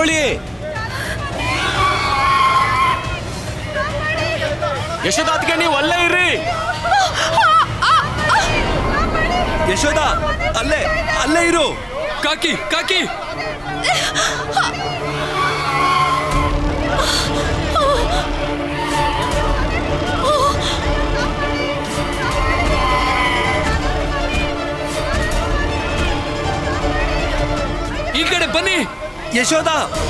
ತಡ್ಕೊಳ್ಳಿ ಯಶೋದಾತ್ಗೆ ನೀವು ಅಲ್ಲೇ ಇರ್ರಿ ಯಶೋದ ಅಲ್ಲೇ ಅಲ್ಲೇ ಇರು ಕಾಕಿ ಕಾಕಿ ಈ ಕಡೆ ಬನ್ನಿ ಯಶೋದ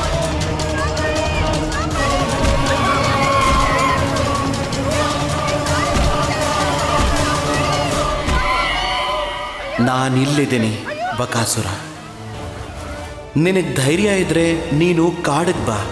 ನಾನಿಲ್ಲಿದ್ದೀನಿ ಬಕಾಸುರ ನಿನಗೆ ಧೈರ್ಯ ಇದ್ರೆ ನೀನು ಕಾಡಿಗೆ ಬಾ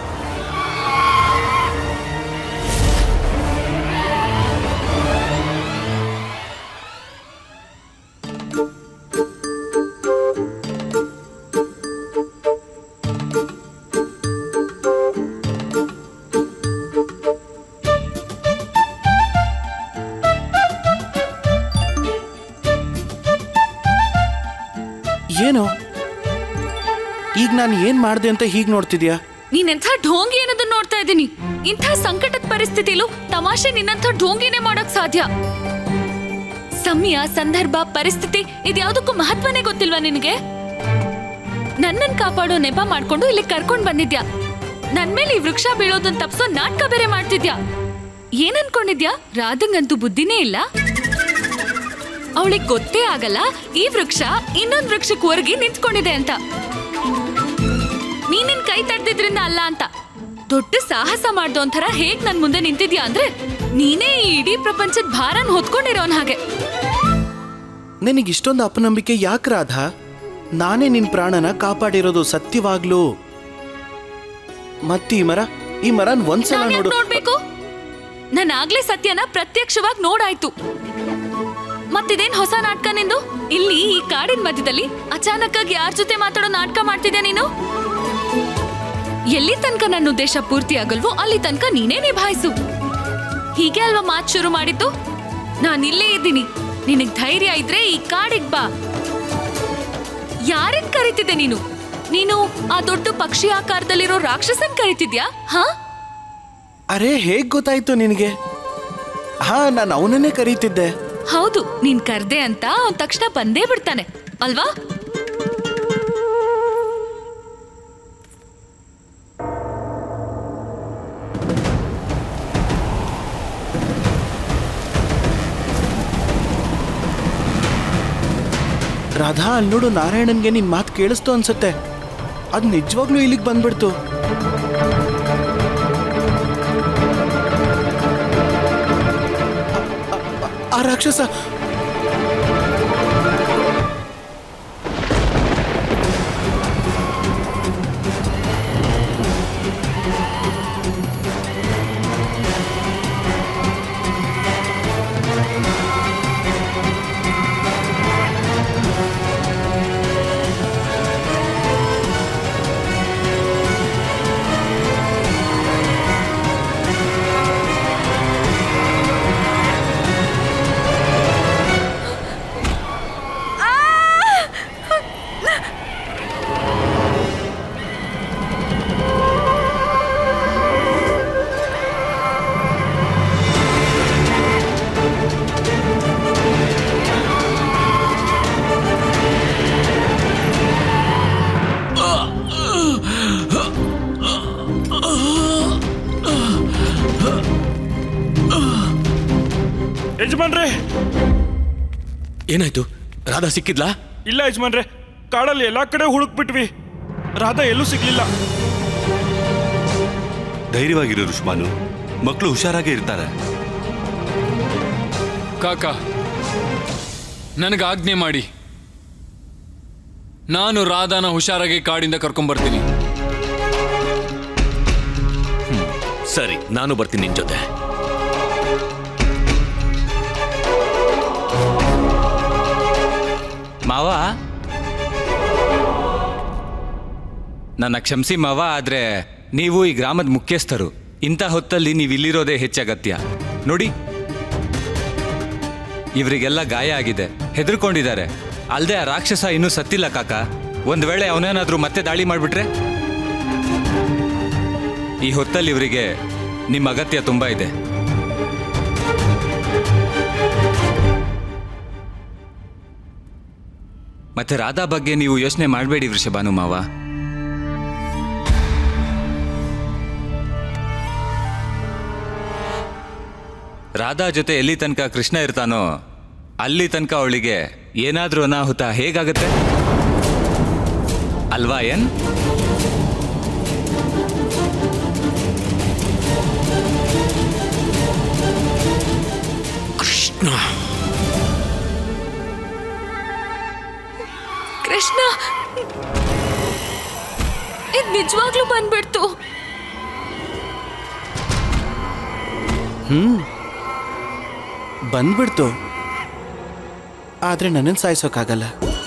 ಏನು ಈಗ ನಾನು ಏನ್ ಮಾಡಿದೆ ಅಂತ ಹೀಗೆ ನೋಡ್ತಿದ್ಯಾ ನೀನೆಂಥ ಢೋಂಗಿ ಅನ್ನೋದನ್ನ ನೋಡ್ತಾ ಇದ್ದೀನಿ ಇಂಥ ಸಂಕಟದ ಪರಿಸ್ಥಿತಿಲೂ ತಮಾಷೆ ನಿನ್ನಂಥ ಢೋಂಗಿನೇ ಮಾಡೋಕ್ ಸಾಧ್ಯ ಸಮಯ ಸಂದರ್ಭ ಪರಿಸ್ಥಿತಿ ಇದ್ಯಾವುದಕ್ಕೂ ಮಹತ್ವನೇ ಗೊತ್ತಿಲ್ವಾ ನಿನಗೆ ನನ್ನನ್ ಕಾಪಾಡೋ ನೆಪ ಮಾಡ್ಕೊಂಡು ಇಲ್ಲಿ ಕರ್ಕೊಂಡ್ ಬಂದಿದ್ಯಾ ನನ್ ಮೇಲೆ ಈ ವೃಕ್ಷ ಬೀಳೋದನ್ನ ತಪ್ಸೋ ನಾಟಕ ಬೇರೆ ಮಾಡ್ತಿದ್ಯಾ ಏನ್ ಅನ್ಕೊಂಡಿದ್ಯಾ ರಾಧಂಗಂತೂ ಬುದ್ಧಿನೇ ಇಲ್ಲ ಅವಳಿಗೆ ಗೊತ್ತೇ ಆಗಲ್ಲ ಈ ವೃಕ್ಷ ಇನ್ನೊಂದ್ ವೃಕ್ಷಕ್ಕೆ ಹೊರಗಿ ನಿಂತ್ಕೊಂಡಿದೆ ಅಂತ ನೀನಿನ್ ಕೈ ತಡ್ದಿದ್ರಿಂದ ಅಲ್ಲ ಅಂತ ದೊಡ್ಡ ಸಾಹಸ ಮಾಡ್ದೋ ಒಂಥರ ಹೇಗ್ ನನ್ ಮುಂದೆ ನಿಂತಿದ್ಯಾ ಅಂದ್ರೆ ನೀನೇ ಈ ಇಡೀ ಪ್ರಪಂಚದ ಭಾರನ್ ಹೊತ್ಕೊಂಡಿರೋನ್ ಹಾಗೆ ನಿನಗೆ ಇಷ್ಟೊಂದು ಅಪನಂಬಿಕೆ ಯಾಕೆ ರಾಧಾ ನಾನೇ ನಿನ್ ಪ್ರಾಣನ ಕಾಪಾಡಿರೋದು ಸತ್ಯವಾಗ್ಲೂ ಮತ್ತಿ ಈ ಮರ ಈ ಮರನ್ ಒಂದ್ಸಲ ನಾನ್ ಯಾಕ್ ನೋಡು ನೋಡ್ಬೇಕು ನಾನು ಆಗ್ಲೇ ಸತ್ಯನ ಪ್ರತ್ಯಕ್ಷವಾಗಿ ನೋಡಾಯ್ತು ಮತ್ತಿದೇನ್ ಹೊಸ ನಾಟಕ ನಿಂದು ಇಲ್ಲಿ ಈ ಕಾಡಿನ ಮಧ್ಯದಲ್ಲಿ ಅಚಾನಕ್ ಆಗಿ ಯಾರ ಜೊತೆ ಮಾತಾಡೋ ನಾಟಕ ಮಾಡ್ತಿದ್ಯಾ ನೀನು ಎಲ್ಲಿ ತನಕ ನನ್ನ ಉದ್ದೇಶ ಪೂರ್ತಿ ಆಗಲ್ವೋ ಅಲ್ಲಿ ತನಕ ನೀನೇ ನಿಭಾಯಿಸು ಹೀಗೆ ಅಲ್ವಾ ಮಾತ್ ಶುರು ಮಾಡಿದ್ದು ನಾನು ಇಲ್ಲೇ ಇದ್ದೀನಿ ನಿನಗ್ ಧೈರ್ಯ ಇದ್ರೆ ಈ ಕಾಡಿಗ್ ಬಾ ಯಾರನ್ ಕರಿತಿದ್ದೆ ನೀನು ನೀನು ಆ ದೊಡ್ಡ ಪಕ್ಷಿ ಆಕಾರದಲ್ಲಿರೋ ರಾಕ್ಷಸನ್ ಕರಿತಿದ್ಯಾ ಹಾ ಅರೆ ಹೇಗ್ ಗೊತ್ತಾಯ್ತು ನಿನಗೆ ಹಾ ನಾನು ಅವನನ್ನೇ ಕರೀತಿದ್ದೆ ಹೌದು ನೀನ್ ಕರ್ದೆ ಅಂತ ಅವ್ನ್ ತಕ್ಷಣ ಬಂದೇ ಬಿಡ್ತಾನೆ ಅಲ್ವಾ ರಾಧಾ ಅಲ್ಲಿ ನೋಡು ನಾರಾಯಣನ್ಗೆ ನಿನ್ ಮಾತು ಕೇಳಿಸ್ತು ಅನ್ಸುತ್ತೆ ಅದ್ ನಿಜವಾಗ್ಲೂ ಇಲ್ಲಿಗೆ ಬಂದ್ಬಿಡ್ತು ಆ- ಆ- ಆ ರಾಕ್ಷಸ ಯಜಮಾನ್ರೆ ಏನಾಯ್ತು ರಾಧಾ ಸಿಕ್ಕಿದ್ಲಾ ಇಲ್ಲ ಯಜಮಾನ್ರೆ ಕಾಡಲ್ಲಿ ಎಲ್ಲಾ ಕಡೆ ಹುಡುಕ್ಬಿಟ್ವಿ ರಾಧಾ ಎಲ್ಲೂ ಸಿಗ್ಲಿಲ್ಲ ಧೈರ್ಯವಾಗಿರು ಋಷಭಾನು ಮಕ್ಕಳು ಹುಷಾರಾಗೇ ಇರ್ತಾರೆ ಕಾಕ ನನಗೆ ಆಜ್ಞೆ ಮಾಡಿ ನಾನು ರಾಧಾನ ಹುಷಾರಾಗಿ ಕಾಡಿಂದ ಕರ್ಕೊಂಡ್ಬರ್ತೀನಿ ಸರಿ ನಾನು ಬರ್ತೀನಿ ನಿನ್ ಜೊತೆ ಮಾವ ನನ್ನ ಕ್ಷಮಿಸಿ ಮಾವ ಆದ್ರೆ ನೀವು ಈ ಗ್ರಾಮದ ಮುಖ್ಯಸ್ಥರು ಇಂಥ ಹೊತ್ತಲ್ಲಿ ನೀವು ಇಲ್ಲಿರೋದೇ ಹೆಚ್ಚಗತ್ಯ ನೋಡಿ ಇವರಿಗೆಲ್ಲ ಗಾಯ ಆಗಿದೆ ಹೆದರ್ಕೊಂಡಿದ್ದಾರೆ ಅಲ್ಲದೆ ಆ ರಾಕ್ಷಸ ಇನ್ನೂ ಸತ್ತಿಲ್ಲ ಕಾಕ ಒಂದ್ ವೇಳೆ ಅವನೇನಾದ್ರೂ ಮತ್ತೆ ದಾಳಿ ಮಾಡ್ಬಿಟ್ರೆ ಈ ಹೊತ್ತಲ್ಲಿ ಇವರಿಗೆ ನಿಮ್ಮ ಅಗತ್ಯ ತುಂಬಾ ಇದೆ ಮತ್ತೆ ರಾಧಾ ಬಗ್ಗೆ ನೀವು ಯೋಚನೆ ಮಾಡಬೇಡಿ ವೃಷಭಾನು ಮಾವ ರಾಧಾ ಜೊತೆ ಎಲ್ಲಿ ತನಕ ಕೃಷ್ಣ ಇರ್ತಾನೋ ಅಲ್ಲಿ ತನಕ ಅವಳಿಗೆ ಏನಾದ್ರೂ ಅನಾಹುತ ಹೇಗಾಗತ್ತೆ ಅಲ್ವಾ ಏನ್ ಕೃಷ್ಣ ಕೃಷ್ಣ ಇದ್ ನಿಜವಾಗ್ಲೂ ಬಂದ್ಬಿಡ್ತು ಬಂದ್ಬಿಡ್ತು ಆದ್ರೆ ನನ್ನನ್ನು ಸಾಯಿಸೋಕ್ಕಾಗಲ್ಲ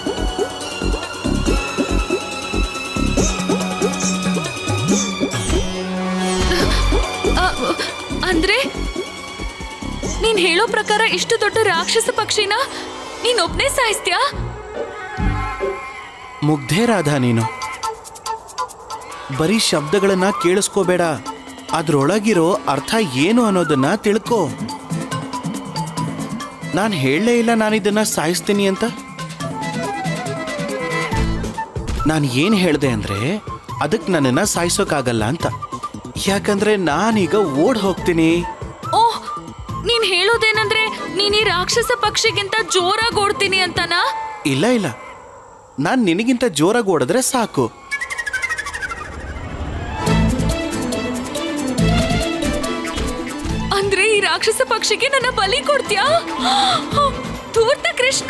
ಆ, ಅಂದ್ರೆ ನೀನ್ ಹೇಳೋ ಪ್ರಕಾರ ಇಷ್ಟು ದೊಡ್ಡ ರಾಕ್ಷಸ ಪಕ್ಷಿನ ನೀನ್ ಒಬ್ನೇ ಸಾಯಿಸ್ತ್ಯಾ ಮುಗ್ಧೇ ರಾಧಾ ನೀನು ಬರೀ ಶಬ್ದಗಳನ್ನ ಕೇಳಿಸ್ಕೋಬೇಡ ಅದ್ರೊಳಗಿರೋ ಅರ್ಥ ಏನು ಅನ್ನೋದನ್ನ ತಿಳ್ಕೋ ನಾನು ಹೇಳಲೇ ಇಲ್ಲ ನಾನಿದನ್ನ ಸಾಯಿಸ್ತೀನಿ ಅಂತ ನಾನು ಏನು ಹೇಳಿದೆ ಅಂದ್ರೆ ಅದಕ್ಕೆ ನನ್ನನ್ನ ಸಾಯಿಸೋಕ್ಕಾಗಲ್ಲ ಅಂತ ಯಾಕಂದ್ರೆ ನಾನೀಗ ಓಡ್ ಹೋಗ್ತೀನಿ ಓಹ್ ನೀನ್ ಹೇಳೋದೇನಂದ್ರೆ ನೀನ್ ಈ ರಾಕ್ಷಸ ಪಕ್ಷಿಗಿಂತ ಜೋರಾಗಿ ಓಡ್ತೀನಿ ಅಂತನಾ ಇಲ್ಲ ಇಲ್ಲ ನಾನು ನಿನಗಿಂತ ಜೋರಾಗಿ ಓಡಿದ್ರೆ ಸಾಕು ಅಂದ್ರೆ ಈ ರಾಕ್ಷಸ ಪಕ್ಷಿಗೆ ನನ್ನ ಬಲಿ ಕೊಡ್ತ್ಯಾ ಧೂರ್ತ ಕೃಷ್ಣ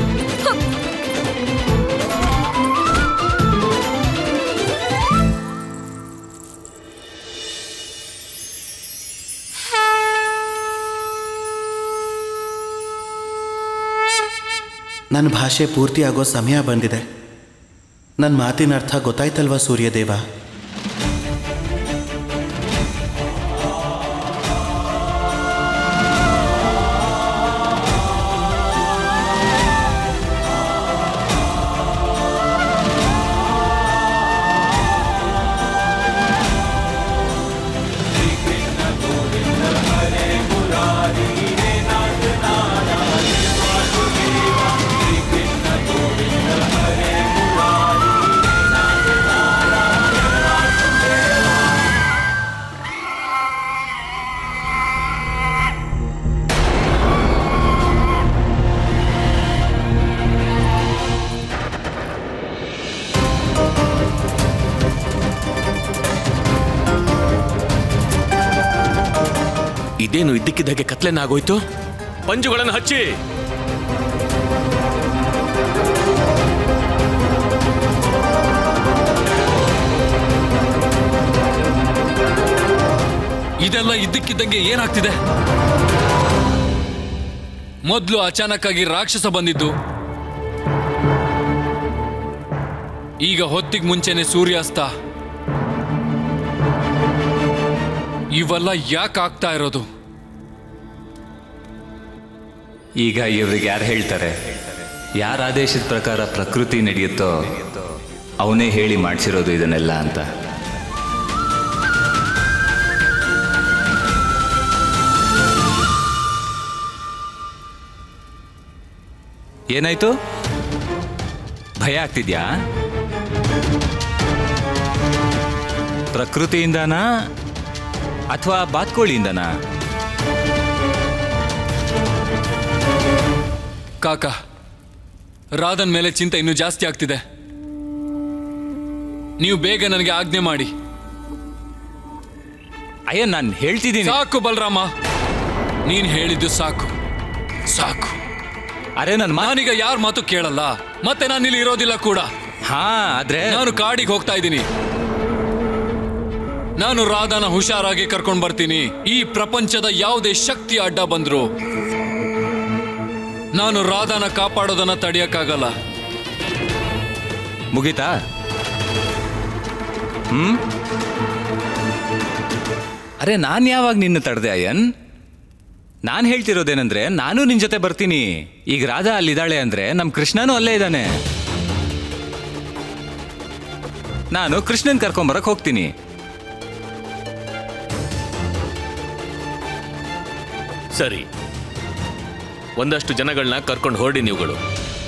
ನನ್ನ ಭಾಷೆ ಪೂರ್ತಿ ಆಗೋ ಸಮಯ ಬಂದಿದೆ ನನ್ನ ಮಾತಿನ ಅರ್ಥ ಗೊತ್ತಾಯ್ತಲ್ವಾ ಸೂರ್ಯದೇವ ಇದೇನು ಇದ್ದಕ್ಕಿದ್ದಾಗೆ ಕತ್ಲೆನಾಗೋಯ್ತು ಪಂಜುಗಳನ್ನು ಹಚ್ಚಿ ಇದೆಲ್ಲ ಇದ್ದಕ್ಕಿದ್ದಂಗೆ ಏನಾಗ್ತಿದೆ ಮೊದಲು ಅಚಾನಕ್ ಆಗಿ ರಾಕ್ಷಸ ಬಂದಿದ್ದು ಈಗ ಹೊತ್ತಿಗೆ ಮುಂಚೆನೆ ಸೂರ್ಯಾಸ್ತ ಇವೆಲ್ಲ ಯಾಕೆ ಆಗ್ತಾ ಇರೋದು ಈಗ ಇವ್ರಿಗೆ ಯಾರು ಹೇಳ್ತಾರೆ ಯಾರ ಆದೇಶದ ಪ್ರಕಾರ ಪ್ರಕೃತಿ ನಡೆಯುತ್ತೋ ಅವನೇ ಹೇಳಿ ಮಾಡಿಸಿರೋದು ಇದನ್ನೆಲ್ಲ ಅಂತ ಏನಾಯ್ತು ಭಯ ಆಗ್ತಿದ್ಯಾ ಪ್ರಕೃತಿಯಿಂದನಾ ಅಥವಾ ಬಾತ್ಕೋಳಿಯಿಂದನಾ ಕಾಕ ರಾಧನ್ ಮೇಲೆ ಚಿಂತೆ ಇನ್ನೂ ಜಾಸ್ತಿ ಆಗ್ತಿದೆ ನೀವು ಬೇಗ ನನಗೆ ಆಜ್ಞೆ ಮಾಡಿ ಅಯ್ಯ ನಾನು ಹೇಳ್ತಿದ್ದೀನಿ ಸಾಕು ಬಲರಾಮ ನೀನ್ ಹೇಳಿದ್ದು ಸಾಕು ಸಾಕು ಅರೆ ನನ್ನ ಮಾ ನಾನೀಗ ಯಾರ ಮಾತು ಕೇಳಲ್ಲ ಮತ್ತೆ ನಾನು ಇಲ್ಲಿ ಇರೋದಿಲ್ಲ ಕೂಡ ಹಾ ಆದ್ರೆ ನಾನು ಕಾಡಿಗೆ ಹೋಗ್ತಾ ಇದ್ದೀನಿ ನಾನು ರಾಧಾನ ಹುಷಾರಾಗಿ ಕರ್ಕೊಂಡ್ ಬರ್ತೀನಿ ಈ ಪ್ರಪಂಚದ ಯಾವುದೇ ಶಕ್ತಿ ಅಡ್ಡ ಬಂದ್ರು ನಾನು ರಾಧಾನ ಕಾಪಾಡೋದನ್ನ ತಡೆಯಕ್ಕಾಗಲ್ಲ ಮುಗೀತಾ ಹ್ಮ್ ಅರೆ ನಾನು ಯಾವಾಗ ನಿನ್ನ ತಡೆದೆ ಅಯ್ಯನ್ ನಾನು ಹೇಳ್ತಿರೋದೇನಂದ್ರೆ ನಾನು ನಿನ್ ಜೊತೆ ಬರ್ತೀನಿ ಈಗ ರಾಧಾ ಅಲ್ಲಿದ್ದಾಳೆ ಅಂದ್ರೆ ನಮ್ ಕೃಷ್ಣನೂ ಅಲ್ಲೇ ಇದ್ದಾನೆ ನಾನು ಕೃಷ್ಣನ್ ಕರ್ಕೊಂಬರಕ್ ಹೋಗ್ತೀನಿ ಸರಿ ಒಂದಷ್ಟು ಜನಗಳನ್ನ ಕರ್ಕೊಂಡು ಹೊರಡಿ ನೀವುಗಳು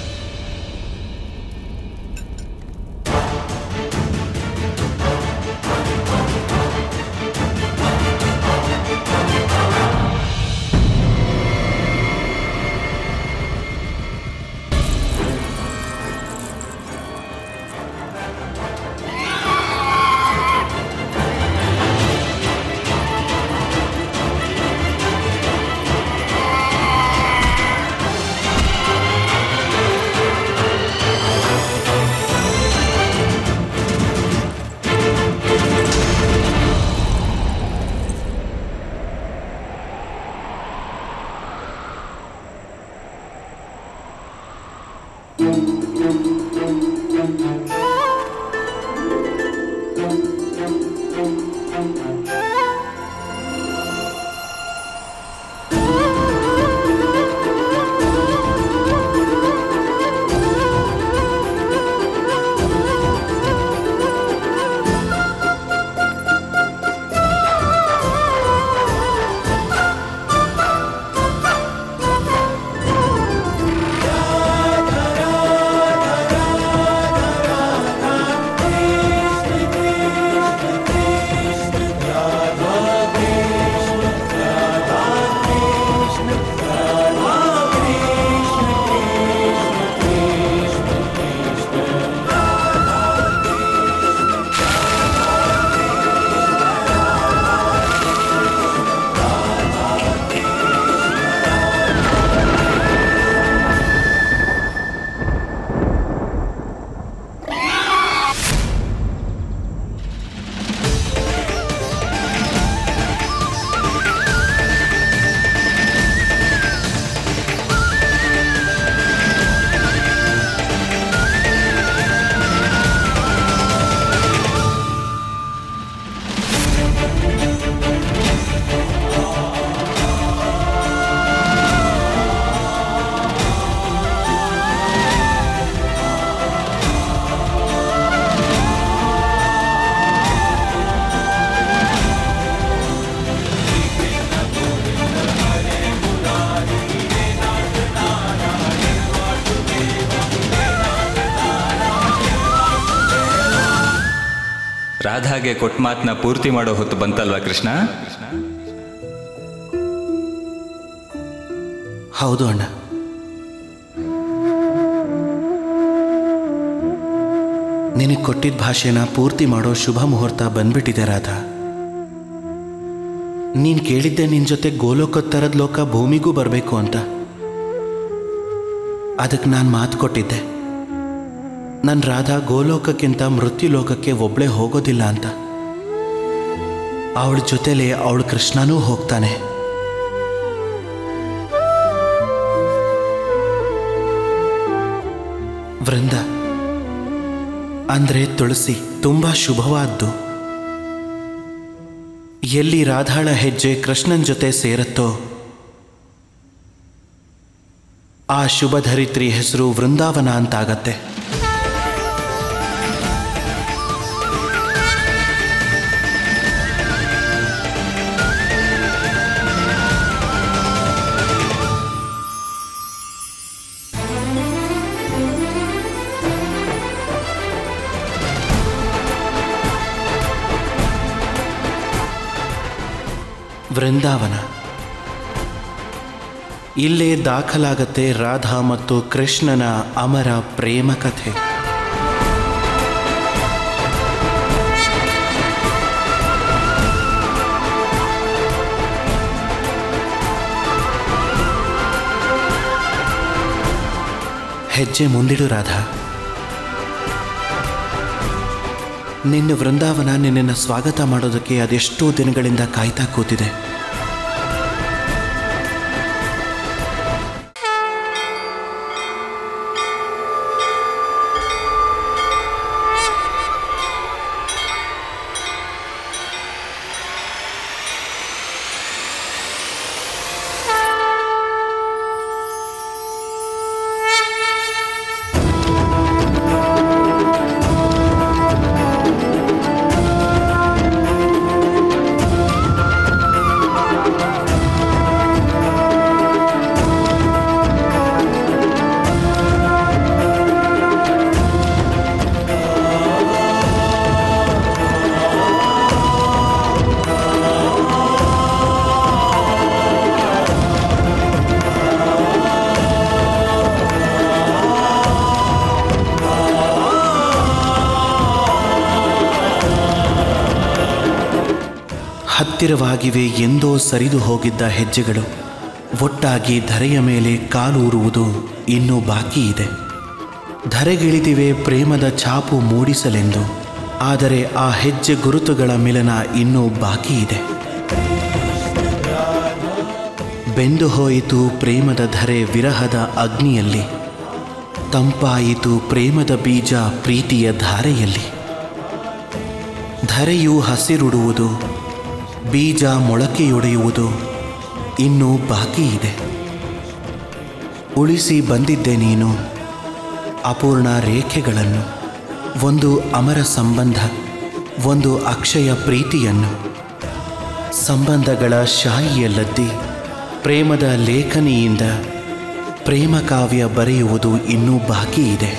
ರಾಧಾಗೆ ಕೊಟ್ಟ ಮಾತನ್ನ ಪೂರ್ತಿ ಮಾಡೋ ಹೊತ್ತು ಬಂತಲ್ವಾ ಕೃಷ್ಣ ಹೌದು ಅಣ್ಣ ನಿನಗೆ ಕೊಟ್ಟಿದ್ದ ಭಾಷೆನ ಪೂರ್ತಿ ಮಾಡೋ ಶುಭ ಮುಹೂರ್ತ ಬಂದ್ಬಿಟ್ಟಿದೆ ರಾಧಾ ನೀನು ಕೇಳಿದ್ದೆ ನಿನ್ನ ಜೊತೆ ಗೋಲೋಕದ ಥರದ ಲೋಕ ಭೂಮಿಗೂ ಬರಬೇಕು ಅಂತ ಅದಕ್ಕೆ ನಾನು ಮಾತು ಕೊಟ್ಟಿದ್ದೆ ನನ್ನ ರಾಧಾ ಗೋಲೋಕಕ್ಕಿಂತ ಮೃತ್ಯು ಲೋಕಕ್ಕೆ ಒಬ್ಳೆ ಹೋಗೋದಿಲ್ಲ ಅಂತ ಅವಳ ಜೊತೆಲೆ ಅವಳು ಕೃಷ್ಣನೂ ಹೋಗ್ತಾನೆ ವೃಂದ ಅಂದ್ರೆ ತುಳಸಿ ತುಂಬಾ ಶುಭವಾದ್ದು ಎಲ್ಲಿ ರಾಧಾಳ ಹೆಜ್ಜೆ ಕೃಷ್ಣನ್ ಜೊತೆ ಸೇರತ್ತೋ ಆ ಶುಭ ಧರಿತ್ರಿ ಹೆಸರು ವೃಂದಾವನ ಅಂತಾಗತ್ತೆ ವೃಂದಾವನ ಇಲ್ಲೇ ದಾಖಲಾಗತ್ತೆ ರಾಧಾ ಮತ್ತು ಕೃಷ್ಣನ ಅಮರ ಪ್ರೇಮ ಕಥೆ ಹೆಜ್ಜೆ ಮುಂದಿಡು ರಾಧಾ ನಿನ್ನ ವೃಂದಾವನ ನಿನ್ನನ್ನು ಸ್ವಾಗತ ಮಾಡೋದಕ್ಕೆ ಅದೆಷ್ಟೋ ದಿನಗಳಿಂದ ಕಾಯ್ತಾ ಕೂತಿದೆ ಹತ್ತಿರವಾಗಿವೆ ಎಂದೋ ಸರಿದು ಹೋಗಿದ್ದ ಹೆಜ್ಜೆಗಳು ಒಟ್ಟಾಗಿ ಧರೆಯ ಮೇಲೆ ಕಾಲೂರುವುದು ಇನ್ನೂ ಬಾಕಿ ಇದೆ ಧರೆಗಿಳಿದಿವೆ ಪ್ರೇಮದ ಛಾಪು ಮೂಡಿಸಲೆಂದು ಆದರೆ ಆ ಹೆಜ್ಜೆ ಗುರುತುಗಳ ಮಿಲನ ಇನ್ನೂ ಬಾಕಿ ಇದೆ ಬೆಂದು ಹೋಯಿತು ಪ್ರೇಮದ ಧರೆ ವಿರಹದ ಅಗ್ನಿಯಲ್ಲಿ ತಂಪಾಯಿತು ಪ್ರೇಮದ ಬೀಜ ಪ್ರೀತಿಯ ಧಾರೆಯಲ್ಲಿ ಧರೆಯು ಹಸಿರುಡುವುದು ಬೀಜ ಮೊಳಕೆಯೊಡೆಯುವುದು ಇನ್ನೂ ಬಾಕಿ ಇದೆ ಉಳಿಸಿ ಬಂದಿದ್ದೆ ನೀನು ಅಪೂರ್ಣ ರೇಖೆಗಳನ್ನು ಒಂದು ಅಮರ ಸಂಬಂಧ ಒಂದು ಅಕ್ಷಯ ಪ್ರೀತಿಯನ್ನು ಸಂಬಂಧಗಳ ಶಾಯಿಯಲ್ಲದ್ದಿ ಪ್ರೇಮದ ಲೇಖನಿಯಿಂದ ಪ್ರೇಮ ಕಾವ್ಯ ಬರೆಯುವುದು ಇನ್ನೂ ಬಾಕಿ ಇದೆ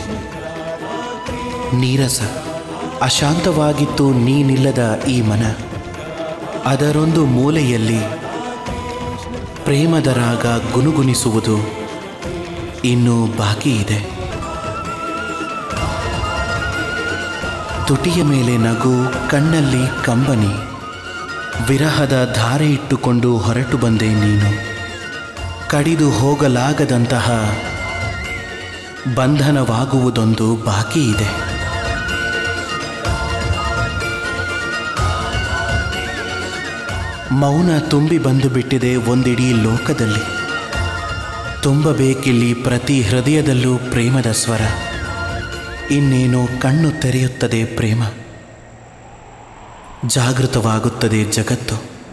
ನೀರಸ ಅಶಾಂತವಾಗಿತ್ತು ನೀನಿಲ್ಲದ ಈ ಮನ ಅದರೊಂದು ಮೂಲೆಯಲ್ಲಿ ಪ್ರೇಮದ ರಾಗ ಗುನುಗುಣಿಸುವುದು ಇನ್ನೂ ಬಾಕಿ ಇದೆ ತುಟಿಯ ಮೇಲೆ ನಗು ಕಣ್ಣಲ್ಲಿ ಕಂಬನಿ ವಿರಹದ ಧಾರೆ ಇಟ್ಟುಕೊಂಡು ಹೊರಟು ಬಂದೆ ನೀನು ಕಡಿದು ಹೋಗಲಾಗದಂತಹ ಬಂಧನವಾಗುವುದೊಂದು ಬಾಕಿ ಇದೆ ಮೌನ ತುಂಬಿ ಬಂದು ಬಿಟ್ಟಿದೆ ಒಂದಿಡೀ ಲೋಕದಲ್ಲಿ ತುಂಬಬೇಕಿಲ್ಲಿ ಪ್ರತಿ ಹೃದಯದಲ್ಲೂ ಪ್ರೇಮದ ಸ್ವರ ಇನ್ನೇನೋ ಕಣ್ಣು ತೆರೆಯುತ್ತದೆ ಪ್ರೇಮ ಜಾಗೃತವಾಗುತ್ತದೆ ಜಗತ್ತು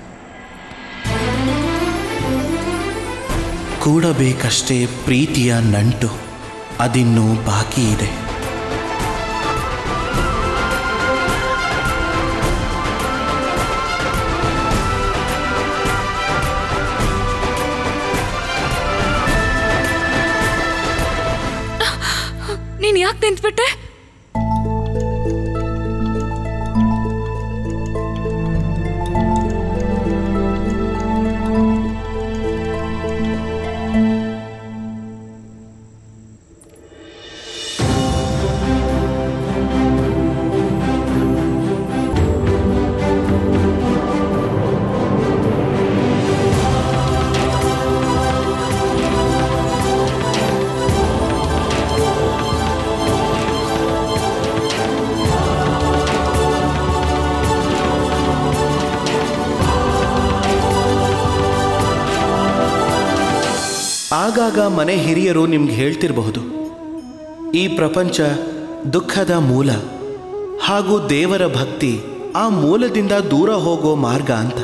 ಕೂಡಬೇಕಷ್ಟೇ ಪ್ರೀತಿಯ ನಂಟು ಅದಿನ್ನೂ ಬಾಕಿ ಇದೆ ನೀನ್ ಯಾಕೆ ನಿಂತ್ಬಿಟ್ಟೆ ಆಗಾಗ ಮನೆ ಹಿರಿಯರು ನಿಮ್ಗೆ ಹೇಳ್ತಿರಬಹುದು ಈ ಪ್ರಪಂಚ ದುಃಖದ ಮೂಲ ಹಾಗೂ ದೇವರ ಭಕ್ತಿ ಆ ಮೂಲದಿಂದ ದೂರ ಹೋಗೋ ಮಾರ್ಗ ಅಂತ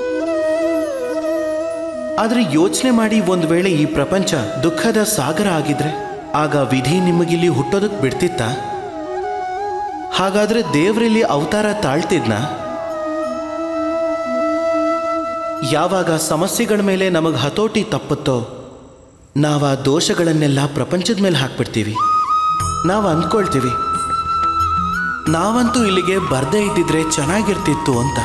ಆದರೆ ಯೋಚನೆ ಮಾಡಿ ಒಂದು ವೇಳೆ ಈ ಪ್ರಪಂಚ ದುಃಖದ ಸಾಗರ ಆಗಿದ್ರೆ ಆಗ ವಿಧಿ ನಿಮಗಿಲ್ಲಿ ಹುಟ್ಟೋದಕ್ಕೆ ಬಿಡ್ತಿತ್ತ ಹಾಗಾದ್ರೆ ದೇವರಲ್ಲಿ ಅವತಾರ ತಾಳ್ತಿದ್ನಾ ಯಾವಾಗ ಸಮಸ್ಯೆಗಳ ಮೇಲೆ ನಮಗೆ ಹತೋಟಿ ತಪ್ಪುತ್ತೋ ನಾವು ಆ ದೋಷಗಳನ್ನೆಲ್ಲ ಪ್ರಪಂಚದ ಮೇಲೆ ಹಾಕ್ಬಿಡ್ತೀವಿ ನಾವು ಅಂದ್ಕೊಳ್ತೀವಿ ನಾವಂತೂ ಇಲ್ಲಿಗೆ ಬರ್ದೇ ಇದ್ದಿದ್ರೆ ಚೆನ್ನಾಗಿರ್ತಿತ್ತು ಅಂತ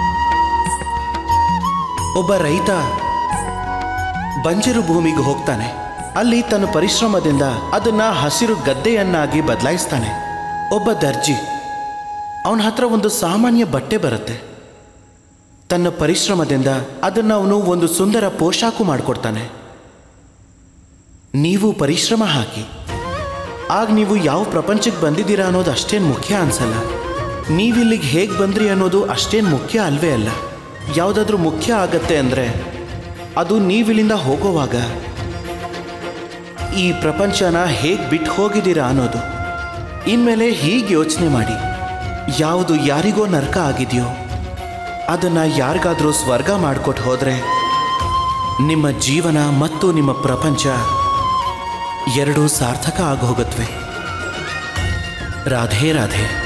ಒಬ್ಬ ರೈತ ಬಂಜರು ಭೂಮಿಗೆ ಹೋಗ್ತಾನೆ ಅಲ್ಲಿ ತನ್ನ ಪರಿಶ್ರಮದಿಂದ ಅದನ್ನ ಹಸಿರು ಗದ್ದೆಯನ್ನಾಗಿ ಬದಲಾಯಿಸ್ತಾನೆ ಒಬ್ಬ ದರ್ಜಿ ಅವನ ಹತ್ರ ಒಂದು ಸಾಮಾನ್ಯ ಬಟ್ಟೆ ಬರುತ್ತೆ ತನ್ನ ಪರಿಶ್ರಮದಿಂದ ಅದನ್ನು ಅವನು ಒಂದು ಸುಂದರ ಪೋಷಾಕು ಮಾಡಿಕೊಡ್ತಾನೆ ನೀವು ಪರಿಶ್ರಮ ಹಾಕಿ ಆಗ ನೀವು ಯಾವ ಪ್ರಪಂಚಕ್ಕೆ ಬಂದಿದ್ದೀರಾ ಅನ್ನೋದು ಅಷ್ಟೇನು ಮುಖ್ಯ ಅನ್ಸಲ್ಲ ನೀವಿಲ್ಲಿಗೆ ಹೇಗೆ ಬಂದ್ರಿ ಅನ್ನೋದು ಅಷ್ಟೇನು ಮುಖ್ಯ ಅಲ್ವೇ ಅಲ್ಲ ಯಾವುದಾದ್ರೂ ಮುಖ್ಯ ಆಗತ್ತೆ ಅಂದರೆ ಅದು ನೀವಿಲ್ಲಿಂದ ಹೋಗೋವಾಗ ಈ ಪ್ರಪಂಚನ ಹೇಗೆ ಬಿಟ್ಟು ಹೋಗಿದ್ದೀರಾ ಅನ್ನೋದು ಇನ್ಮೇಲೆ ಹೀಗೆ ಯೋಚನೆ ಮಾಡಿ ಯಾವುದು ಯಾರಿಗೋ ನರಕ ಆಗಿದೆಯೋ ಅದನ್ನು ಯಾರಿಗಾದರೂ ಸ್ವರ್ಗ ಮಾಡಿಕೊಟ್ಟು ಹೋದರೆ ನಿಮ್ಮ ಜೀವನ ಮತ್ತು ನಿಮ್ಮ ಪ್ರಪಂಚ ಎರಡೂ ಸಾರ್ಥಕ ಆಗೋಗತ್ವೆ ರಾಧೆ ರಾಧೆ